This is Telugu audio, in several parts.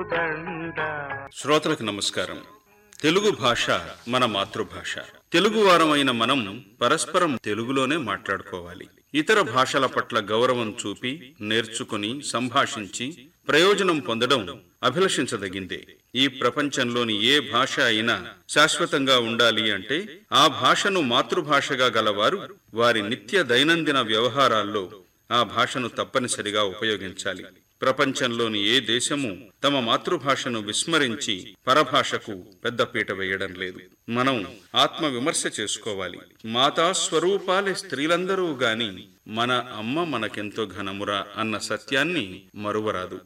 కోదండ శ్రోతలకు నమస్కారం తెలుగు భాష మన మాతృభాష తెలుగు వారమైన మనం పరస్పరం తెలుగులోనే మాట్లాడుకోవాలి ఇతర భాషల పట్ల గౌరవం చూపి నేర్చుకుని సంభాషించి ప్రయోజనం పొందడం అభిలషించదగిందే ఈ ప్రపంచంలోని ఏ భాష అయినా శాశ్వతంగా ఉండాలి అంటే ఆ భాషను మాతృభాషగా గలవారు వారి నిత్య దైనందిన వ్యవహారాల్లో ఆ భాషను తప్పనిసరిగా ఉపయోగించాలి ప్రపంచంలోని ఏ దేశము తమ మాతృభాషను విస్మరించి పరభాషకు పెద్దపీట వేయడం లేదు మనం ఆత్మ విమర్శ చేసుకోవాలి మాతా స్వరూపాలే స్త్రీలందరూ గాని మన అమ్మ మనకెంతో ఘనమురా అన్న సత్యాన్ని మరువరాదు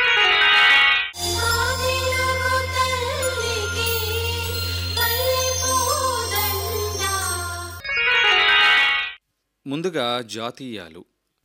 ఆదిలగు తల్లికి పల్లె పూదండ ముందుగా జాతీయాలు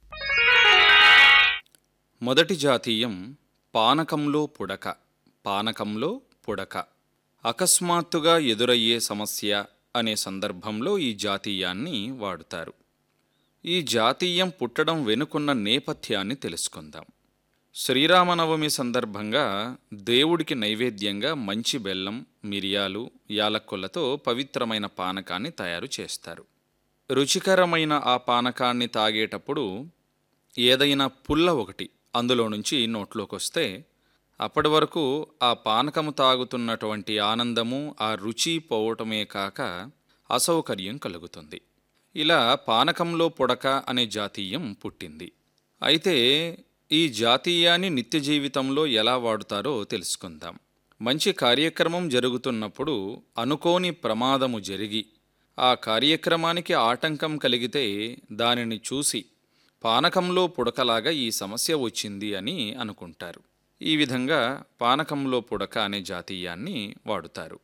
మొదటి జాతీయం పానకంలో పుడక పానకంలో పుడక అకస్మాత్తుగా ఎదురయ్యే సమస్య అనే సందర్భంలో ఈ జాతీయాన్ని వాడుతారు ఈ జాతీయం పుట్టడం వెనుకున్న నేపథ్యాన్ని తెలుసుకుందాం శ్రీరామనవమి సందర్భంగా దేవుడికి నైవేద్యంగా మంచి బెల్లం మిరియాలు యాలక్కులతో పవిత్రమైన పానకాన్ని తయారు చేస్తారు రుచికరమైన ఆ పానకాన్ని తాగేటప్పుడు ఏదైనా పుల్ల ఒకటి అందులో నుంచి నోట్లోకి వస్తే అప్పటి వరకు ఆ పానకము తాగుతున్నటువంటి ఆనందము ఆ రుచి పోవటమే కాక అసౌకర్యం కలుగుతుంది ఇలా పానకంలో పొడక అనే జాతీయం పుట్టింది అయితే ఈ జాతీయాన్ని నిత్య జీవితంలో ఎలా వాడుతారో తెలుసుకుందాం మంచి కార్యక్రమం జరుగుతున్నప్పుడు అనుకోని ప్రమాదము జరిగి ఆ కార్యక్రమానికి ఆటంకం కలిగితే దానిని చూసి పానకంలో పుడకలాగా ఈ సమస్య వచ్చింది అని అనుకుంటారు ఈ విధంగా పానకంలో పుడక అనే జాతీయాన్ని వాడుతారు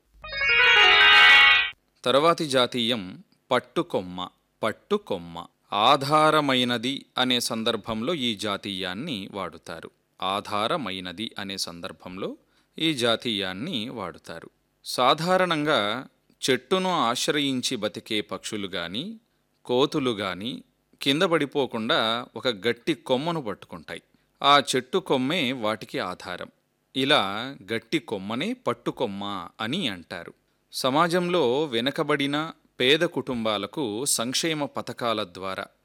తరువాతి జాతీయం పట్టుకొమ్మ పట్టుకొమ్మ ఆధారమైనది అనే సందర్భంలో ఈ జాతీయాన్ని వాడుతారు ఆధారమైనది అనే సందర్భంలో ఈ జాతీయాన్ని వాడుతారు సాధారణంగా చెట్టును ఆశ్రయించి బతికే పక్షులు గాని కోతులు గాని కింద పడిపోకుండా ఒక గట్టి కొమ్మను పట్టుకుంటాయి ఆ చెట్టు కొమ్మే వాటికి ఆధారం ఇలా గట్టి కొమ్మనే పట్టుకొమ్మ అని అంటారు సమాజంలో వెనకబడిన పేద కుటుంబాలకు సంక్షేమ పథకాల ద్వారా